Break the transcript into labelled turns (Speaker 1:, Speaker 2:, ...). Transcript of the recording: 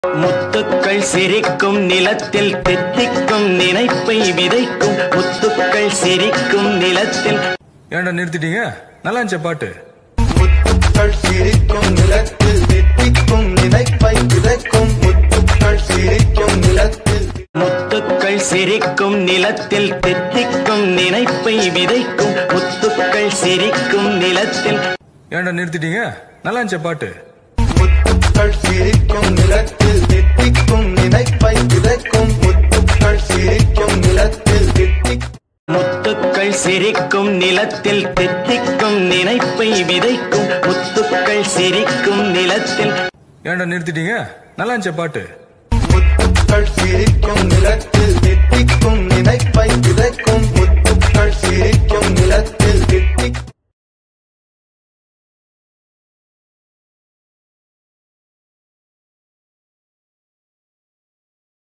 Speaker 1: முத்துக்கள் சிரிக்கும் நிலத்தில் தித்திக்கும் நினைப்பை விதைக்கும் முத்துக்கள் சிரிக்கும் நிலத்தில்
Speaker 2: ஏன்டா நிறுத்திட்டீங்க நல்லா இருந்துச்சா பாட்டு
Speaker 3: முத்துக்கள் சிரிக்கும் நிலத்தில் தித்திக்கும் நினைப்பை விதைக்கும் முத்துக்கள் சிரிக்கும் நிலத்தில்
Speaker 1: முத்துக்கள் சிரிக்கும் நிலத்தில் தித்திக்கும் நினைப்பை விதைக்கும் முத்துக்கள் சிரிக்கும் நிலத்தில்
Speaker 2: ஏன்டா நிறுத்திட்டீங்க நல்லா இருந்துச்சா பாட்டு
Speaker 3: முத்துக்கள் சிரிக்கும் நிலத்தில் தித்திக்கும் நினைப்பை விதைக்கும் முத்துக்கள் சிரிக்கும் நிலத்தில் தித்திக்கும்
Speaker 1: முத்துக்கள் சிரிக்கும் நிலத்தில் தித்திக்கும் நினைப்பை விதைக்கும் முத்துக்கள் சிரிக்கும் நிலத்தில்
Speaker 2: ஏன்டா நிறுத்திட்டீங்க நல்லா இருந்துச்சா பாட்டு
Speaker 3: முத்துக்கள் சிரிக்கும் நிலத்தில் தித்திக்கும் நினைப்பை விதைக்கும் முத்துக்கள் சிரிக்கும் நிலத்தில் தித்திக்கும்